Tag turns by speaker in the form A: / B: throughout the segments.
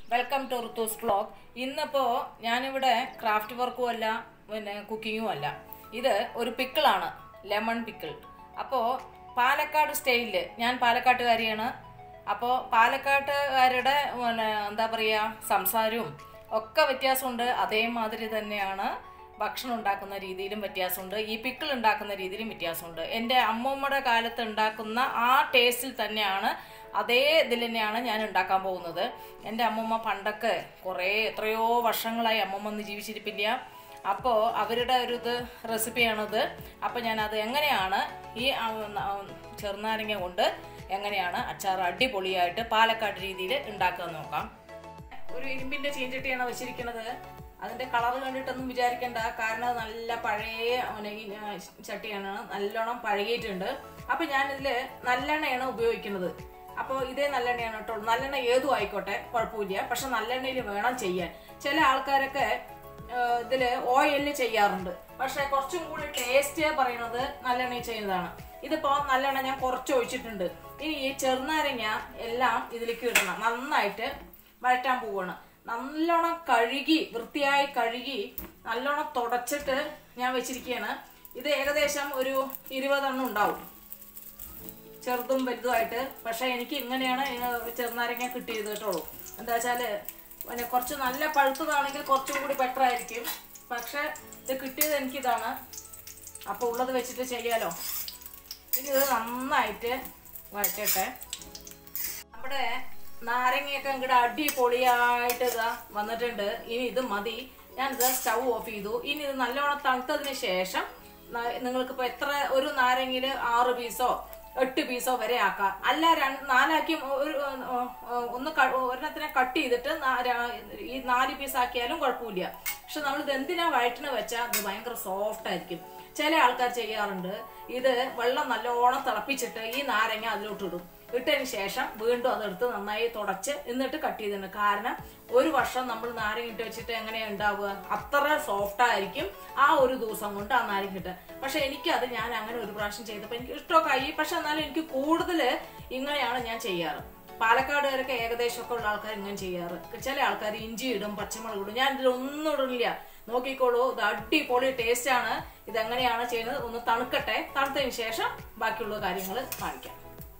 A: Welcome to ഋത്തൂസ് vlog ഇന്നിപ്പോ ഞാനിവിടെ craft വർക്കും അല്ല പിന്നെ കുക്കിങ്ങും അല്ല ഇത് ഒരു പിക്കിളാണ് ലെമൺ പിക്കിൾ അപ്പോൾ പാലക്കാട് സ്റ്റൈലില് ഞാൻ പാലക്കാട്ടുകാരിയാണ് അപ്പോൾ പാലക്കാട്ടുകാരുടെ പിന്നെ എന്താ പറയുക സംസാരവും ഒക്കെ വ്യത്യാസമുണ്ട് അതേമാതിരി തന്നെയാണ് ഭക്ഷണം ഉണ്ടാക്കുന്ന രീതിയിലും വ്യത്യാസമുണ്ട് ഈ പിക്കിൾ ഉണ്ടാക്കുന്ന രീതിയിലും വ്യത്യാസമുണ്ട് എൻ്റെ അമ്മൂമ്മയുടെ കാലത്ത് ഉണ്ടാക്കുന്ന ആ ടേസ്റ്റിൽ തന്നെയാണ് അതേ ഇതിൽ തന്നെയാണ് ഞാൻ ഉണ്ടാക്കാൻ പോകുന്നത് എൻ്റെ അമ്മൂമ്മ പണ്ടൊക്കെ കുറേ എത്രയോ വർഷങ്ങളായി അമ്മൂമ്മ ഒന്നും ജീവിച്ചിരിപ്പില്ല അപ്പോൾ അവരുടെ ഒരു ഇത് റെസിപ്പിയാണിത് അപ്പോൾ ഞാനത് എങ്ങനെയാണ് ഈ ആ, ആ, ചെറുനാരങ്ങ കൊണ്ട് എങ്ങനെയാണ് അച്ചാർ അടിപൊളിയായിട്ട് പാലക്കാട് രീതിയിൽ ഉണ്ടാക്കുക നോക്കാം ഒരു ഇരുമ്പിന്റെ ചീഞ്ചട്ടിയാണ് വെച്ചിരിക്കുന്നത് അതിന്റെ കളർ കണ്ടിട്ടൊന്നും വിചാരിക്കേണ്ട കാരണം അത് നല്ല പഴയ പിന്നെ ഈ, ആ, ചട്ടിയാണ് നല്ലോണം പഴകിയിട്ടുണ്ട് അപ്പൊ ഞാനിതില് നല്ലെണ്ണയാണ് ഉപയോഗിക്കുന്നത് അപ്പോൾ ഇതേ നല്ലെണ്ണയാണ് കേട്ടോ നല്ലെണ്ണ ഏതും ആയിക്കോട്ടെ കുഴപ്പമില്ല പക്ഷെ നല്ലെണ്ണയിൽ വേണം ചെയ്യാൻ ചില ആൾക്കാരൊക്കെ ആ, ഇതില് ഓയിലിൽ ചെയ്യാറുണ്ട് പക്ഷെ കുറച്ചും കൂടി ടേസ്റ്റ് പറയുന്നത് നല്ലെണ്ണയിൽ ചെയ്യുന്നതാണ് ഇതിപ്പോ നല്ലെണ്ണ ഞാൻ കുറച്ച് ഒഴിച്ചിട്ടുണ്ട് ഇനി ഈ ചെറുനാരങ്ങ എല്ലാം ഇതിലേക്ക് ഇടണം നന്നായിട്ട് വഴറ്റാൻ പോവാണ് നല്ലോണം കഴുകി വൃത്തിയായി കഴുകി നല്ലോണം തുടച്ചിട്ട് ഞാൻ വെച്ചിരിക്കുകയാണ് ഇത് ഏകദേശം ഒരു ഇരുപതെണ്ണം ഉണ്ടാവും ചെറുതും വലുതുമായിട്ട് പക്ഷെ എനിക്ക് ഇങ്ങനെയാണ് ഈ ചെറുനാരങ്ങ കിട്ടിയത് കേട്ടോളൂ എന്താ വെച്ചാല് പിന്നെ കുറച്ച് നല്ല പഴുത്തതാണെങ്കിൽ കുറച്ചും കൂടി ബെറ്റർ ആയിരിക്കും പക്ഷെ ഇത് കിട്ടിയത് എനിക്കിതാണ് അപ്പോൾ ഉള്ളത് വെച്ചിട്ട് ചെയ്യാലോ ഇനി ഇത് നന്നായിട്ട് വഴറ്റട്ടെ നമ്മുടെ നാരങ്ങയൊക്കെ ഇങ്ങോട്ട് അടിപൊളിയായിട്ട് ഇതാ വന്നിട്ടുണ്ട് ഇനി ഇത് മതി ഞാനിത് സ്റ്റൗ ഓഫ് ചെയ്തു ഇനി ഇത് നല്ലോണം തണുത്തതിന് ശേഷം ന- നിങ്ങൾക്കിപ്പോൾ എത്ര ഒരു നാരങ്ങയിൽ ആറ് പീസോ എട്ട് പീസോ വരെ ആക്കാം അല്ല രണ്ട് നാലാക്കി ഒരു ഏർ, ഏർ, ഒന്ന് ക- ഒരെണ്ണത്തിനെ കട്ട് ചെയ്തിട്ട് നാ- രാ- ഈ നാല് പീസ് ആക്കിയാലും കുഴപ്പമില്ല പക്ഷെ നമ്മൾ ഇത് എന്തിനാ വഴറ്റിന് വെച്ചാൽ അത് ഭയങ്കര സോഫ്റ്റ് ആയിരിക്കും ചില ആൾക്കാർ ചെയ്യാറുണ്ട് ഇത് വെള്ളം നല്ലോണം തിളപ്പിച്ചിട്ട് ഈ നാരങ്ങ അതിലോട്ട് ഇടും ഇട്ടതിന് ശേഷം വീണ്ടും അതെടുത്ത് നന്നായി തുടച്ച് എന്നിട്ട് കട്ട് ചെയ്തിട്ടുണ്ട് കാരണം ഒരു വർഷം നമ്മൾ നാരങ്ങ ഇട്ട് വെച്ചിട്ട് എങ്ങനെയാ ഉണ്ടാവുക അത്ര സോഫ്റ്റ് ആയിരിക്കും ആ ഒരു ദിവസം കൊണ്ട് ആ നാരങ്ങ ഇട്ട് പക്ഷെ എനിക്കത് ഞാൻ അങ്ങനെ ഒരു പ്രാവശ്യം ചെയ്തപ്പോൾ എനിക്ക് ഇഷ്ടമൊക്കെ ആയി പക്ഷെ എന്നാലും എനിക്ക് കൂടുതൽ ഇങ്ങനെയാണ് ഞാൻ ചെയ്യാറ് പാലക്കാടുകാരൊക്കെ ഏകദേശം ഒക്കെ ഉള്ള ആൾക്കാർ ഇങ്ങനെ ചെയ്യാറ് ചില ആൾക്കാർ ഇഞ്ചി ഇടും പച്ചമുളക് ഇടും ഞാൻ ഇതിലൊന്നും ഇടില്ല നോക്കിക്കോളൂ ഇത് അടിപൊളി ടേസ്റ്റ് ആണ് ഇതെങ്ങനെയാണ് ചെയ്യുന്നത് ഒന്ന് തണുക്കട്ടെ തണുത്തതിന് ശേഷം ബാക്കിയുള്ള കാര്യങ്ങൾ കാണിക്കാം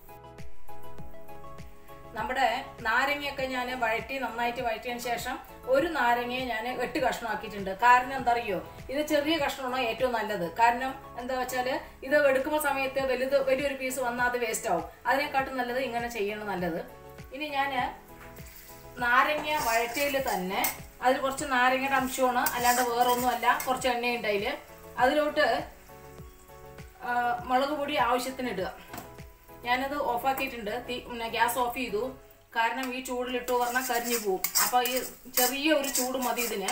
A: നമ്മുടെ നാരങ്ങയൊക്കെ ഞാൻ വഴറ്റി നന്നായിട്ട് വഴറ്റിയതിന് ശേഷം ഒരു നാരങ്ങയെ ഞാൻ എട്ട് കഷ്ണമാക്കിയിട്ടുണ്ട് കാരണം എന്താ അറിയോ ഇത് ചെറിയ കഷ്ണമാണ് ഏറ്റവും നല്ലത് കാരണം എന്താ വെച്ചാൽ ഇത് എടുക്കുമ്പോൾ സമയത്ത് വലുത് വലിയൊരു പീസ് വന്നാൽ അത് വേസ്റ്റ് ആവും അതിനെക്കാട്ടും നല്ലത് ഇങ്ങനെ ചെയ്യണം നല്ലത് ഇനി ഞാൻ നാരങ്ങ വഴറ്റിയിൽ തന്നെ അതിൽ കുറച്ച് നാരങ്ങയുടെ അംശമാണ് അല്ലാണ്ട് വേറെ ഒന്നുമല്ല കുറച്ച് എണ്ണയുണ്ട് അതിൽ അതിലോട്ട് ആ, മുളക് പൊടി ആവശ്യത്തിന് ഇടുക ഞാനത് ഓഫാക്കിയിട്ടുണ്ട് തീ പിന്നെ ഗ്യാസ് ഓഫ് ചെയ്തു കാരണം ഈ ചൂടിലിട്ട് പറഞ്ഞാൽ കരിഞ്ഞു പോവും അപ്പൊ ഈ ചെറിയ ഒരു ചൂട് മതി ഇതിന്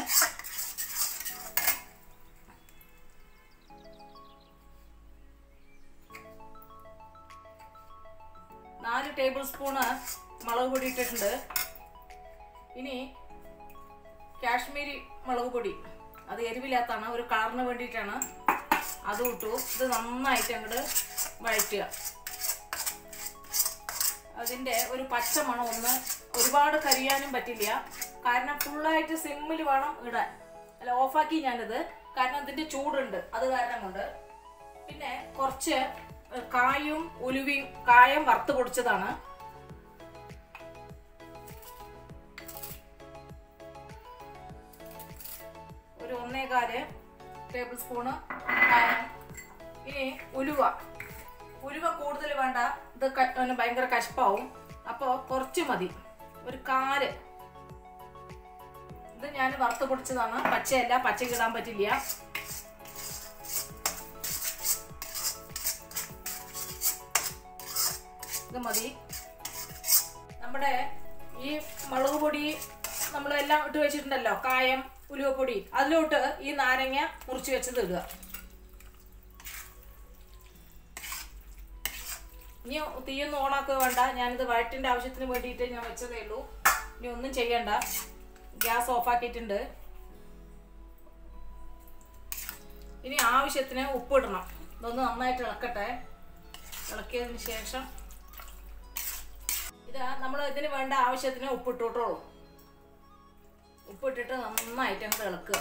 A: നാല് ടേബിൾ സ്പൂണ് മുളക് പൊടി ഇട്ടിട്ടുണ്ട് ഇനി കാശ്മീരി മുളക് പൊടി അത് എരിവില്ലാത്താണ് ഒരു കളറിന് വേണ്ടിയിട്ടാണ് അത് ഇട്ടു ഇത് നന്നായിട്ട് അങ്ങോട്ട് വഴറ്റുക അതിൻ്റെ ഒരു പച്ച മണം ഒന്ന് ഒരുപാട് കരിയാനും പറ്റില്ല കാരണം ഫുള്ളായിട്ട് സിമ്മിൽ വേണം ഇടാൻ അല്ല ഓഫാക്കി ഞാനിത് കാരണം ഇതിൻ്റെ ചൂടുണ്ട് അത് കാരണം കൊണ്ട് പിന്നെ കുറച്ച് കായും ഉലുവയും കായം വറുത്ത് പൊടിച്ചതാണ് ഒരു ഒന്നേകാല് ടേബിൾ സ്പൂണ് കായം ഇനി ഉലുവ ഉലുവ കൂടുതൽ വേണ്ട ഇത് ക- പിന്നെ ഭയങ്കര കശപ്പാവും അപ്പോൾ കുറച്ച് മതി ഒരു കാല് ഇത് ഞാൻ വറുത്ത് പൊടിച്ചതാണ് പച്ചയല്ല പച്ചയ്ക്ക് ഇടാൻ പറ്റില്ല ഇത് മതി നമ്മുടെ ഈ മുളക് പൊടി നമ്മളെല്ലാം ഇട്ട് വെച്ചിട്ടുണ്ടല്ലോ കായം ഉലുവപ്പൊടി അതിലോട്ട് ഈ നാരങ്ങ മുറിച്ച് വെച്ചത് ഇടുക ഇനി തീയൊന്നും ഓണാക്കുക വേണ്ട ഞാനിത് വഴറ്റിൻ്റെ ആവശ്യത്തിന് വേണ്ടിയിട്ട് ഞാൻ വെച്ചതേ ഉള്ളൂ ഇനി ഒന്നും ചെയ്യണ്ട ഗ്യാസ് ഓഫാക്കിയിട്ടുണ്ട് ഇനി ആവശ്യത്തിന് ഉപ്പിടണം ഇതൊന്ന് നന്നായിട്ട് ഇളക്കട്ടെ ഇളക്കിയതിന് ശേഷം ഇതാ നമ്മൾ ഇതിന് വേണ്ട ആവശ്യത്തിന് ഉപ്പിട്ടോട്ടോളൂ ഉപ്പിട്ടിട്ട് നന്നായിട്ട് അങ്ങോട്ട് ഇളക്കുക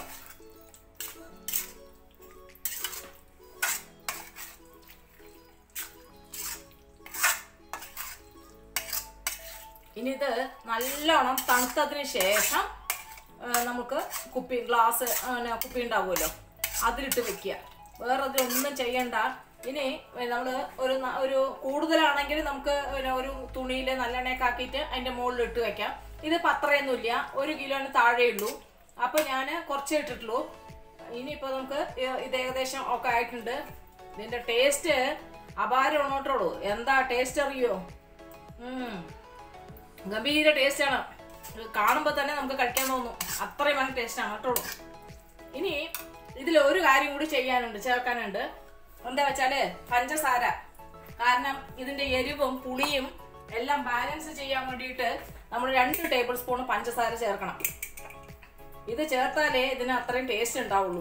A: ഇനി ഇത് നല്ലോണം തണുത്തതിന് ശേഷം ആ, നമുക്ക് കുപ്പി ഗ്ലാസ് പിന്നെ കുപ്പി ഉണ്ടാവുമല്ലോ അതിലിട്ട് വെക്കുക വേറെ അതിലൊന്നും ചെയ്യണ്ട ഇനി നമ്മൾ ഒരു ന- ഒരു കൂടുതലാണെങ്കിൽ നമുക്ക് പിന്നെ ഒരു തുണിയിൽ നല്ലെണ്ണയൊക്കെ ആക്കിയിട്ട് അതിൻ്റെ മുകളിൽ ഇട്ട് വെക്കാം ഇത് പത്രയൊന്നുമില്ല ഒരു കിലോന് താഴെ ഉള്ളൂ അപ്പോൾ ഞാൻ കുറച്ചേ ഇട്ടിട്ടുള്ളൂ ഇനിയിപ്പോൾ നമുക്ക് ഇ- ഇത് ഏകദേശം ഒക്കെ ആയിട്ടുണ്ട് ഇതിൻ്റെ ടേസ്റ്റ് അപാരം ഉണോട്ടുള്ളൂ എന്താ ടേസ്റ്റ് അറിയോ ഉം. ഗംഭീര ടേസ്റ്റാണ് കാണുമ്പോൾ തന്നെ നമുക്ക് കഴിക്കാൻ തോന്നും അത്രയും ഭയങ്കര ടേസ്റ്റാണ് കേട്ടോ ഇനി ഇതിൽ ഒരു കാര്യം കൂടി ചെയ്യാനുണ്ട് ചേർക്കാനുണ്ട് എന്താ വെച്ചാല് പഞ്ചസാര കാരണം ഇതിന്റെ എരിവും പുളിയും എല്ലാം ബാലൻസ് ചെയ്യാൻ വേണ്ടിയിട്ട് നമ്മൾ രണ്ട് ടേബിൾ സ്പൂൺ പഞ്ചസാര ചേർക്കണം ഇത് ചേർത്താലേ ഇതിന് അത്രയും ടേസ്റ്റ് ഉണ്ടാവുള്ളൂ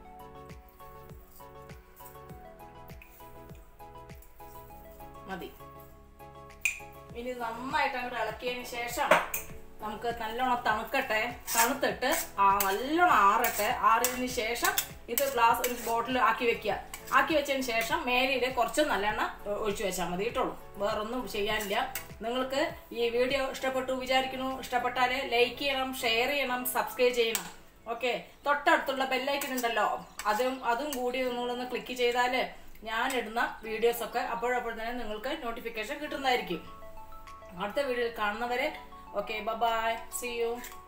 A: മതി ഇനി ഇത് നന്നായിട്ട് അങ്ങോട്ട് ഇളക്കിയതിന് ശേഷം നമുക്ക് നല്ലോണം തണുക്കട്ടെ തണുത്തിട്ട് ആ നല്ലോണം ആറട്ടെ ആറിയതിന് ശേഷം ഇത് ഗ്ലാസ് ഒരു ബോട്ടിൽ ആക്കി വെക്കുക ആക്കി വെച്ചതിന് ശേഷം മേലിൽ കുറച്ച് നല്ലെണ്ണ ഒ- ഒഴിച്ചു വെച്ചാൽ മതി കേട്ടോളൂ വേറൊന്നും ചെയ്യാനില്ല നിങ്ങൾക്ക് ഈ വീഡിയോ ഇഷ്ടപ്പെട്ടു വിചാരിക്കുന്നു ഇഷ്ടപ്പെട്ടാൽ ലൈക്ക് ചെയ്യണം ഷെയർ ചെയ്യണം സബ്സ്ക്രൈബ് ചെയ്യണം ഓക്കെ തൊട്ടടുത്തുള്ള ബെല്ലൈക്കൺ ഉണ്ടല്ലോ അതും അതും കൂടി നിങ്ങളൊന്ന് ക്ലിക്ക് ചെയ്താൽ ഞാൻ ഇടുന്ന വീഡിയോസൊക്കെ അപ്പോഴപ്പോൾ തന്നെ നിങ്ങൾക്ക് നോട്ടിഫിക്കേഷൻ കിട്ടുന്നതായിരിക്കും അടുത്ത വീഡിയോയിൽ കാണുന്നവരെ ഓക്കെ ബൈ സി യു